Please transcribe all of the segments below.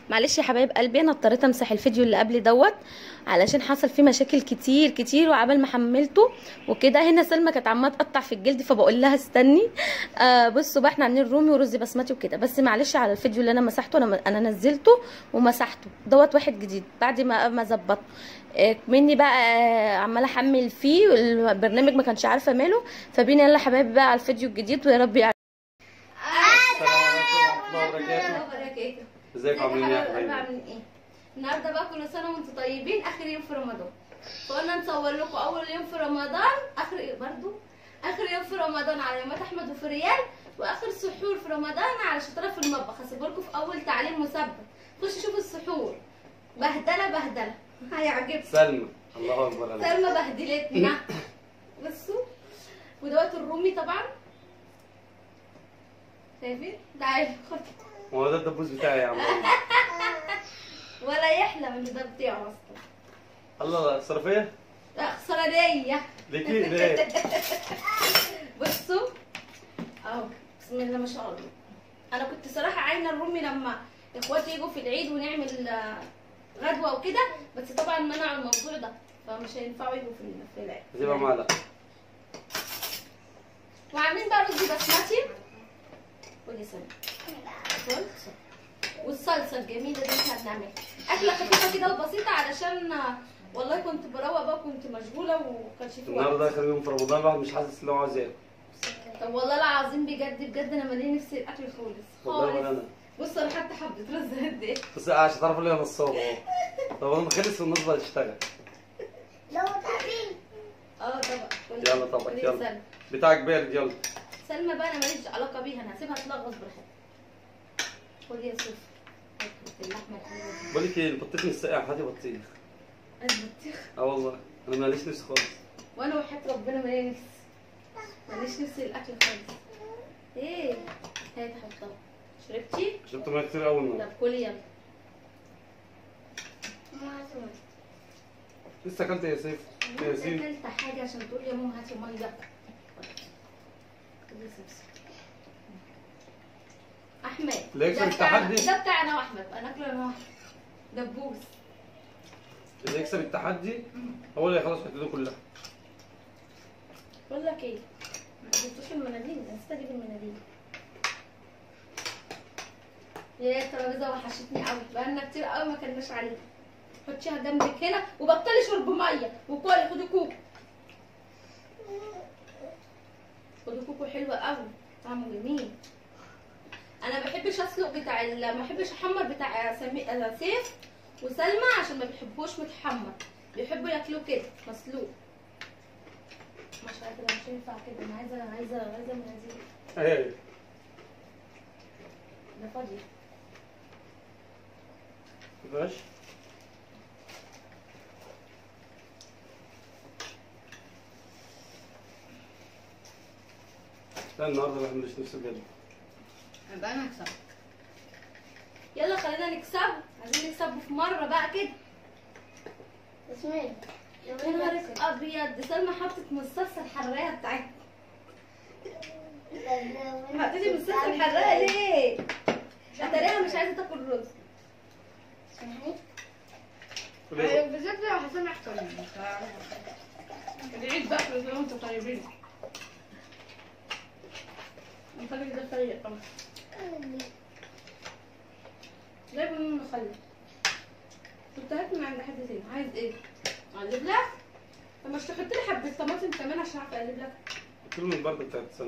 معلش يا حبايب قلبي انا اضطريت امسح الفيديو اللي قبل دوت علشان حصل فيه مشاكل كتير كتير وعبال ما حملته وكده هنا سلمى كانت عماله تقطع في الجلد فبقول لها استني آه بصوا بقى احنا عاملين رومي ورز بسمتي وكده بس معلش على الفيديو اللي انا مسحته انا انا نزلته ومسحته دوت واحد جديد بعد ما ما ظبطته آه مني بقى آه عماله احمل فيه والبرنامج ما كانش عارفه ماله فبينا يلا حبايبي بقى على الفيديو الجديد ويا رب يعجبكم السلام عليكم ورحمة الله وبركاته وبركاته ازيكم عاملين ايه يا حبايبي حبايبي؟ عاملين ايه النهارده بقى كل سنه وانتم طيبين اخر يوم في رمضان فقلنا نصور لكم اول يوم في رمضان اخر ايه برضو اخر يوم في رمضان على يومات احمد وفي ريال واخر سحور في رمضان على شطاره في المطبخ هسيب لكم في اول تعليم مثبت خشوا شوفوا السحور بهدله بهدله هيعجبكم سلمى الله اكبر عليك سلمى بهدلتنا بصوا ودوت الرومي طبعا شايفين تعالوا خد هو ده الدبوس بتاعي يا عم ولا يحلم ان ده بتاعه اصلا الله صرفية لا خسرانية ليكي ليه؟ بصوا اهو بسم الله ما شاء الله انا كنت صراحة عاينة الرومي لما اخواتي يجوا في العيد ونعمل آه، غدوة وكده بس طبعا منعوا الموضوع ده فمش هينفعوا يجوا في في العيد هتبقى معلقة وعاملين بقى رز بسمتي ودي سنة صلصة والصلصة الجميلة دي احنا بنعملها أكلة خفيفة كده وبسيطة علشان آه، والله كنت بروق بقى كنت مشغولة وكانش في وقت النهارده اخر يوم في رمضان الواحد مش حاسس ان هو عايز ياكل طب والله العظيم بجد بجد انا مالي نفسي الاكل خالص والله ولا خالص انا بص انا حتى حبيت رز قد ايه بس عشان تعرفوا ان انا نصاب اهو طب انا خلص والناس بقى تشتغل اه طبعا كل- يلا طبعا، كل يلا. سلمى. بتاعك بارد يلا سلمى بقى انا ماليش علاقه بيها انا هسيبها تلغوص براحتها خد يا سوف أكلة اللحمه الحلوه دي بقول لك ايه البطيخ مش ساقع هاتي بطيخ البطيخ اه والله انا ماليش نفس خالص وانا وحياه ربنا مالي نفسي ماليش نفسي الاكل خالص ايه هات حطها شربتي شربت ميه كتير قوي طب النهارده كلي يلا لسه اكلت يا سيف يا ياسين اكلت حاجه عشان تقول يا ماما هاتي ميه خدي سبسب. احمد اللي يكسب ده بتاعنا- التحدي. ده بتاعنا واحمد انا اكله انا واحمد دبوس اللي يكسب التحدي هو اللي هيخلص حتته كلها بقول لك ايه ما جبتوش المناديل ده نسيت اجيب المناديل يا الترابيزه وحشتني قوي بقالنا كتير قوي ما كناش عليها حطيها جنبك هنا وبطلي شرب ميه وكلي خدي كوكو خدي كوكو حلوه قوي طعمه جميل انا ما بحبش اسلق بتاع ال- ما بحبش احمر بتاع سمي... آه، سيف وسلمى عشان ما بيحبوش متحمر بيحبوا ياكلوه كده مسلوق مش عارفه مش هينفع كده انا عايزه عايزه عايزه مناديل ايه ده فاضي ماشي لا النهارده الواحد مش نفسه بجد يبقى انا هكسب يلا خلينا نكسبه عايزين نكسبه في مره بقى كده ياسمين يا نهارك ابيض دي سلمى حطت من الصلصه الحراقه بتاعتها حطيتي من الصلصه الحراقه ليه؟ اتاريها مش عايزه تاكل رز ليه؟ بالذات لو حسام احسن العيد بقى كل سنه وانتم طيبين نخلي ده سيء قوي جايب منه مخلل كنت هات من عند حد تاني عايز ايه؟ اقلب لك؟ طب مش تحط لي حبه طماطم كمان عشان اعرف اقلب لك كل من البرد بتاعت السنة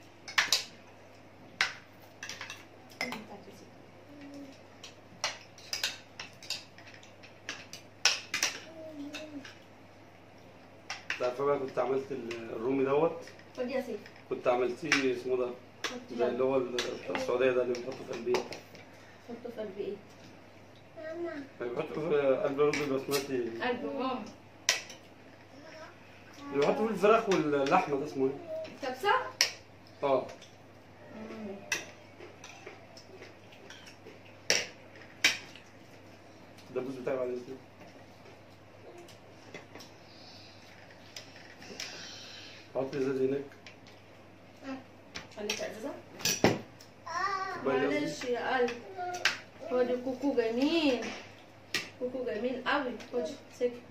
عارفة بقى كنت عملت ال- الرومي دوت خد يا سيدي كنت عملتيه اسمه ده حط زي اللي يلا. هو ال- بتاع السعودية ده اللي بيحطوا في قلبيه حطه في قلبي ايه؟ اللي بيحطوا في قلب الرز البسمتي قلب ماما اللي بيحطوا فيه الفراخ واللحمة ده اسمه ايه؟ كبسه؟ اه الدبوس بتاعي بعد اذنك حط لي زيت هناك خليك ازازه كوباية معلش يا قلب خدي كوكو جميل كوكو جميل قوي خدي سكت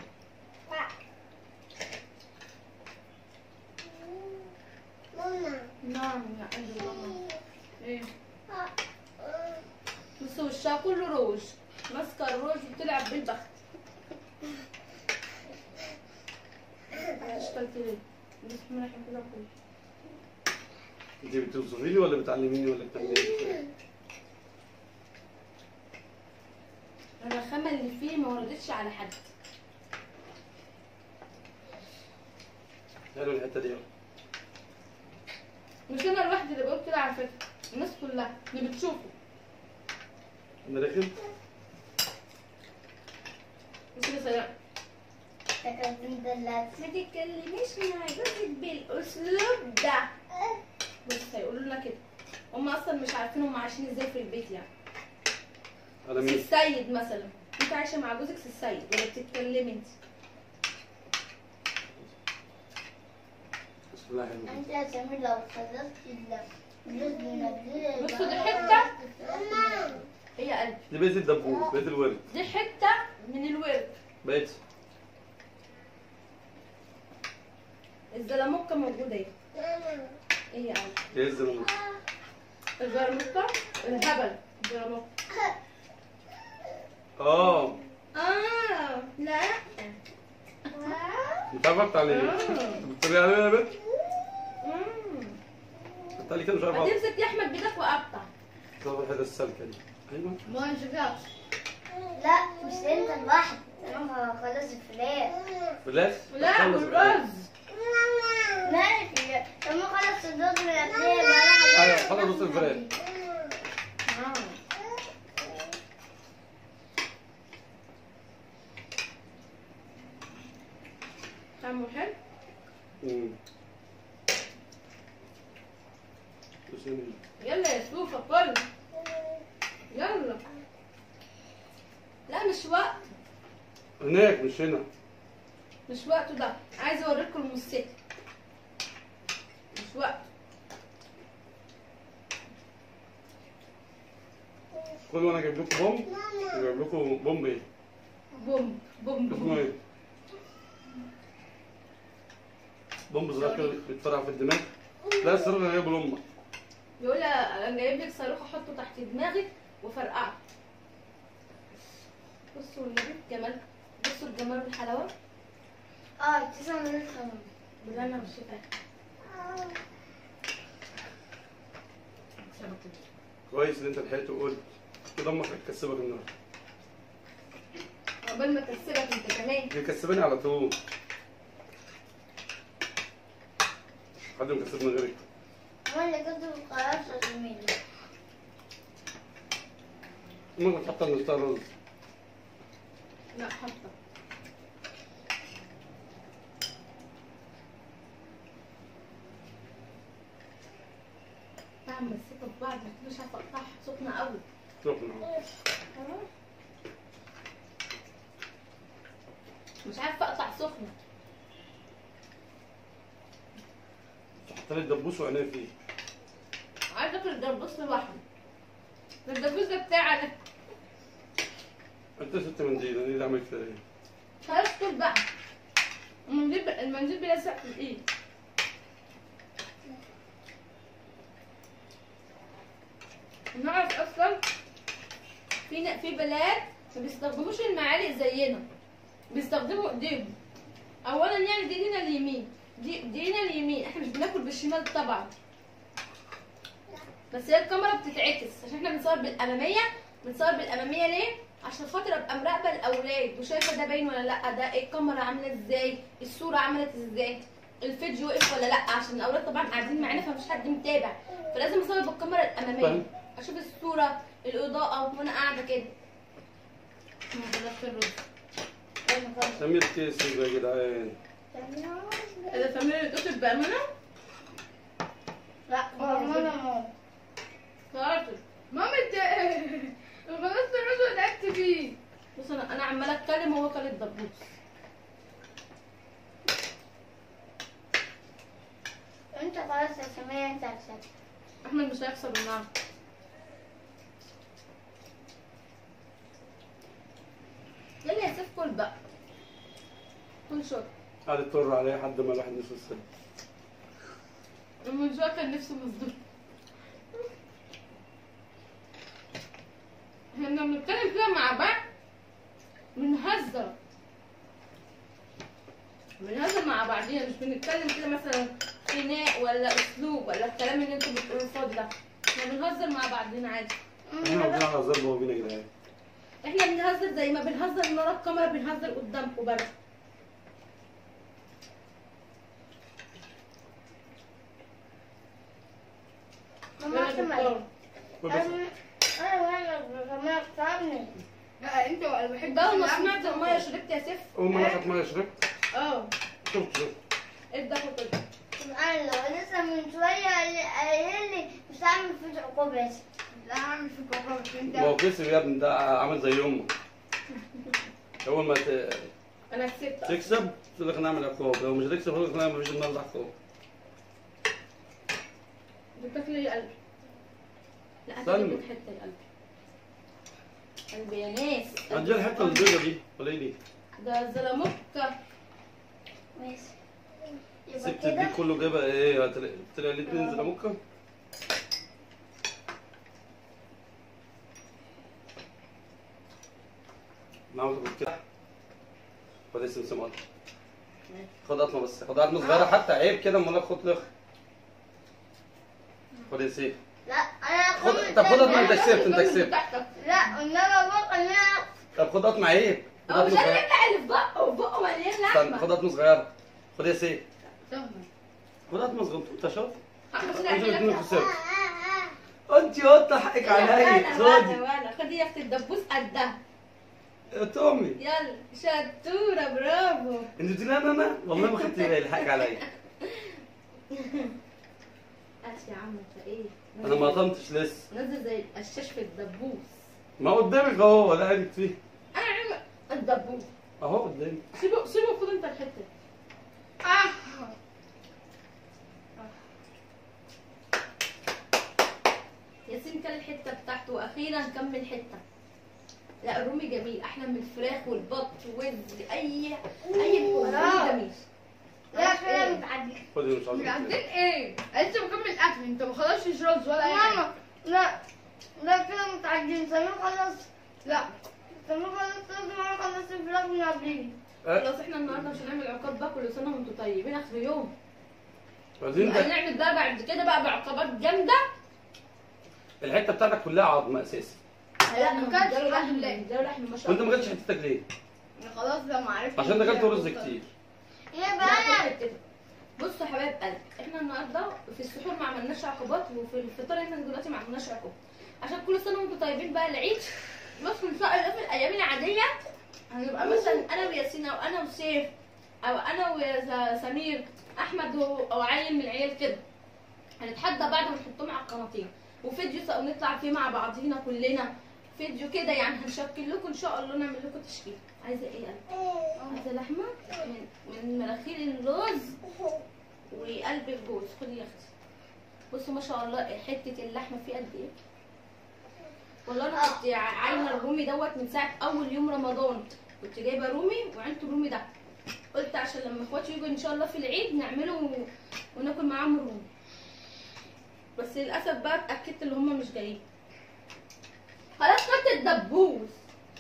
نعم يا قلبي ماما ايه بس وشها كله روج ماسكه الروج وبتلعب بالبخت اشتغلت ليه بسم الله الرحمن الرحيم انت بتوصفي لي ولا بتعلميني ولا بتعملي ايه؟ الرخامه اللي فيه ما وردتش على حد حلو الحته دي مش انا لوحدي اللي بقول كده على فكره الناس كلها اللي بتشوفه انا رخم مش كده سلام ما تتكلميش مع جوزك بالاسلوب ده بص هيقولوا لنا كده هم اصلا مش عارفين هم عايشين ازاي في البيت يعني على سي مين؟ السيد مثلا انت عايشه مع جوزك سي السيد ولا بتتكلمي انت بسم الله الرحمن الرحيم انت يا سمير لو خلصت الجزء من بصوا دي حته هي قلبي دي بيت الدبوس بيت الورد دي حته من الورد بيت الزلموكه موجوده اهي ايه يا قلبي ايه الزلمه الزلموكه الهبل الزلموكه اه اه لا انت عارفه بتاع ليه؟ آه. بتتريق عليا يا بنت؟ مم. انت علي كده مش عارف اقطع هتمسك يا احمد بايدك وقطع طب الحته السالكه دي ايوه ما نشوفهاش لا مش انت لوحدك انا خلاص الفراخ فلاس لا خلص والرز ماشي لما خلص الجزء من الفراخ بقى ايوه خلص نص الفراخ آه. طعمه حلو امم بسم الله يلا يا سوفا كل يلا لا مش وقت هناك مش هنا مش وقته ده عايزه اوريكم الموسيقى مش وقت كل وانا جايب لكم بوم جايب لكم بوم ايه؟ بوم بوم اسمه بوم ايه؟ بوم صغير كده بيتفرع في الدماغ لا الصاروخ اللي جايبه لامك يقول لي انا جايب لك صاروخ احطه تحت دماغك وفرقعه بصوا النبي الجمال بصوا الجمال والحلاوه اه تسعة من الخمس بالله انا مش شايفاها كويس ان انت لحقت وقلت كده امك هتكسبك النهارده عقبال ما اكسبك انت كمان دي كسباني على طول حد مكسبني غيرك انا اللي كنت بقرأت يا سمير امك بتحط نصها رز لا حاطه طعم مسكه في بعض مش عارفه اقطعها سخنه قوي سخنة مش عارفه اقطع سخنه حط لي الدبوس وعينيه فيه عايزه اكل الدبوس لوحده الدبوس ده بتاعي انا انت ست منديل انا اللي عملت فيها ايه؟ خلاص كل بقى المنديل المنديل بيلزق في الايد نعرف اصلا في ن- في بلاد ما بيستخدموش المعالق زينا بيستخدموا ايديهم اولا يعني دي ايدينا اليمين دي دي ايدينا اليمين احنا مش بناكل بالشمال طبعا بس هي الكاميرا بتتعكس عشان احنا بنصور بالاماميه بنصور بالاماميه ليه عشان خاطر ابقى مراقبه الاولاد وشايفه ده باين ولا لا ده إيه الكاميرا عامله ازاي الصوره عملت ازاي الفيديو وقف ولا لا عشان الاولاد طبعا قاعدين معانا فمش حد متابع فلازم اصور بالكاميرا الاماميه فاهم. اشوف الصوره الاضاءه وانا قاعده كده ده الرز سمير كيس يا جدعان اذا فاهمين الدكتور بامانه لا ماما ماما شاطر ماما انت خلصت الرز ولعبت فيه بص انا انا عماله اتكلم وهو كل الدبوس انت خلاص يا سمير انت كسبت احمد مش هيخسر النهارده كل بقى كل شويه قعدت تطر عليه لحد ما الواحد نفسه السد من شويه كان نفسه مصدوم احنا لما بنتكلم كده مع بعض بنهزر بنهزر مع بعضينا مش بنتكلم كده مثلا خناق ولا اسلوب ولا الكلام اللي انتوا بتقولوه الفاضي ده احنا بنهزر مع بعضينا عادي احنا واخدين على ضرب هو بينا يا جدعان احنا بنهزر زي ما بنهزر من ورا الكاميرا بنهزر قدامكم برضه ماما يلا سمعت دكتور. كل بس انا وانا كمان صابني لا انت ولا بحب ده اول ما سمعت الميه شربت يا سيف اول ما اخدت ميه شربت اه شفت شفت ابدا خد كده سبحان الله لسه من شويه قايل لي مش هعمل فيك عقوبات لا اعمل في كوكب انت ما هو كسب يا ابني ده عامل زي امك اول ما ت- انا كسبت تكسب تقول لك نعمل عقاب لو مش هتكسب تقول لك لا مفيش النهارده عقاب بتاكلي لي قلبي لا استنى. هتاكلي لك حته القلب قلبي يا ناس عندي الحته البيضه دي ولا ايه دي ده زلموكه ماشي يبقى سبت كده الديك كله جايبه ايه طلع طلع الاثنين زلموكه نعم تقول كده خد اسم سمال خد قطمه بس خد قطمه صغيره حتى عيب كده امال خد لخ خد يا سيف لا انا خد خد طب خد قطمه انت كسبت انت كسبت بتاعتك لا قلنا بقى ان انا طب خد قطمه عيب خد هو مش قطمه انا صغيره اللي في بقه وبقه مليان استنى لحمه خد قطمه صغيره خد يا سيف تهمة خد قطمه صغنطوطه شوف مش انتوا هنعمل الاثنين لك خسرتوا انت يا قطه حقك عليا وانا خدي وانا وانا خدي يا اختي الدبوس قدها يا تومي يلا شطوره برافو انت بتقولي انا انا والله ما خدت بالي حقك عليا قاس يا عم انت ايه انا ما قطمتش لسه نزل زي القشاش في الدبوس ما قدامك اهو ولا انت فيه انا عم الدبوس اهو قدامي سيبه سيبه خد انت الحته اه ياسين كل الحته بتاعته واخيرا كمل حته لا الرومي جميل احلى من الفراخ والبط والوز اي اي لحوم الرومي جميل لا كده متعدي خدي مش عاوز عندك ايه انت مكمل اكل انت ما خلصتش رز ولا اي حاجه ماما لا لا كده متعدي سمير خلص لا سمير خلص لازم انا خلصت الفراخ من قبليه أه؟ خلاص احنا النهارده مش هنعمل عقاب بقى كل سنه وانتم طيبين اخر يوم عايزين يبقى ده نعمل بقى بعد كده بقى بعقابات جامده الحته بتاعتك كلها عظم اساسي لا ما ما كانش كانش الحمد لحم لله. ده لحم ما شاء وانت الله ما جاتش حتتك ليه؟ خلاص لما عرفت عشان اكلت رز كتير يبقى لا، انا كل كده. بصوا يا حبايب قلبي احنا النهارده في السحور ما عملناش عقوبات وفي الفطار احنا دلوقتي ما عملناش عقوبات عشان كل سنه وانتم طيبين بقى العيد بس ان شاء الله في الايام العاديه هنبقى مثلا انا وياسين او انا وسيف او انا وسمير احمد و- او عيل من العيال كده هنتحدى بعض ونحطهم على القناتين وفيديو سواء نطلع فيه مع بعضينا كلنا فيديو كده يعني هنشكل لكم ان شاء الله نعمل لكم تشكيل عايزه ايه انا عايزه لحمه من من مناخير اللوز وقلب الجوز خدي يا اختي بصوا ما شاء الله حته اللحمه فيه قد ايه والله انا كنت عاينه الرومي دوت من ساعه اول يوم رمضان كنت جايبه رومي وعينت الرومي ده قلت عشان لما اخواتي يجوا ان شاء الله في العيد نعمله و- وناكل معاهم الرومي بس للاسف بقى اتاكدت ان هم مش جايين خلاص خدت الدبوس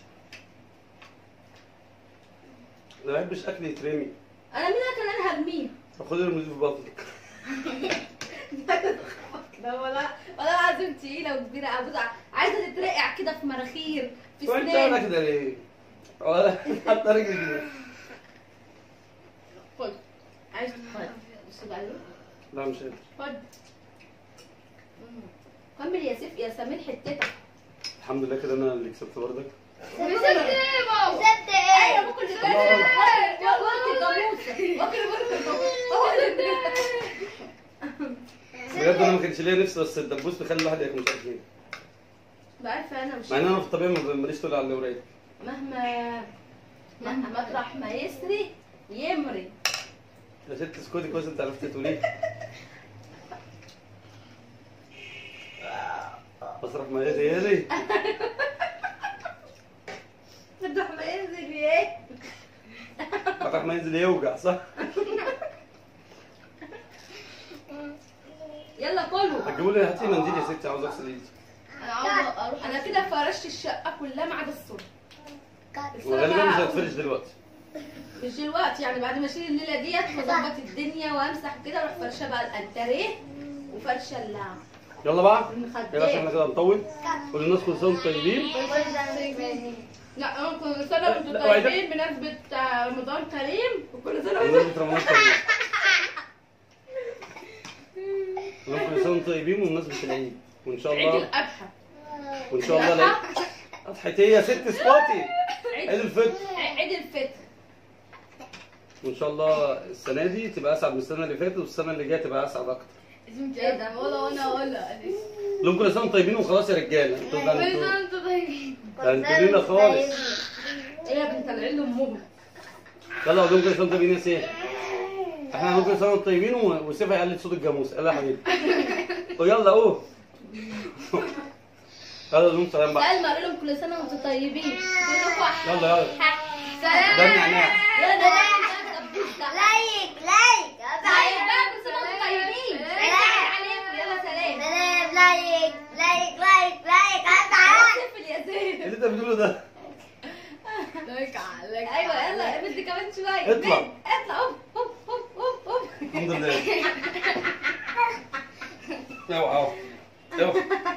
انا ما بحبش اكل يترمي انا مين اكل انا هرميه فخد ارمي في بطنك ده ولا ولا العظيم تقيله وكبيره قوي عايزه تترقع كده في مناخير في وانت عامله سنان كده ليه؟ ولا حتى رجلي كده خد عايز تتفرج بص بقى له. لا مش قادر خد كمل يا سيف يا سمير حتتك الحمد لله كده انا اللي كسبت بردك كسبت ايه بابا كسبت ايه ايوه ممكن تتكلم واكل جاموسه واكل بجد انا ما كانش ليا نفسي بس الدبوس بيخلي الواحد ياكل مش عارف ليه بعرفه انا مش مع ان انا في الطبيعي ما- ماليش طول على الاوراق مهما لا مطرح ما يسري يمري يا ست اسكتي كويس انت عرفت تقولي مسرح ما يدي يدي مطرح ما ينزل ايه مطرح ما ينزل يوجع صح؟ يلا كله هتجيبوا لي هاتي منديل يا ستي عاوز اغسل ايدي انا عاوزه اروح انا كده فرشت الشقه كلها ما عدا الصبح وغالبا مش هتفرش دلوقتي مش دلوقتي يعني بعد ما اشيل الليله ديت واظبط الدنيا وامسح كده اروح فرشه بقى الانتريه وفرشه اللعب يلا بقى المخدات. يلا عشان احنا كده هنطول قول للناس كل سنه وانتم طيبين لا انا كل سنه وانتم لا، وعيد- طيبين بمناسبه رمضان كريم وكل سنه وانتم بمناسبة رمضان كريم قول لهم كل سنه وانتم طيبين وبمناسبة العيد وان شاء عيد الله الاضحى وان شاء الله العيد اضحيتي يا ست اسكتي عيد الفطر عيد الفطر وان شاء الله السنه دي تبقى اسعد من السنه اللي فاتت والسنه اللي جايه تبقى اسعد اكتر ايه ده ولا وانا ولا قول لهم كل سنه وانتم طيبين وخلاص يا رجاله انتوا ده كل انتوا سنه وانتم طيبين ده انتوا لينا خالص ايه يا بنت العيل امهم يلا قول لهم كل سنه وانتم طيبين يا سيف احنا هنقول كل سنه وانتم طيبين و- وسيف هيقلد صوت الجاموس يلا يا حبيبي ويلا قول يلا قول لهم سلام بقى سلمى قول لهم كل سنه وانتم طيبين كلكم يلا يلا سلام ده النعناع يلا ده ده الدبوس ده لايك لايك طيب بقى كل سنه وانتم طيبين سلام عليكم يلا سلام سلام لايك لايك لايك لايك أبعد سيف يا زين اللي انت بتقوله ده لك عليك ايوه يلا بدي كمان شويه اطلع. بنت، اطلع هوب هوب هوب هوب هوب الحمد لله اوعى اوعى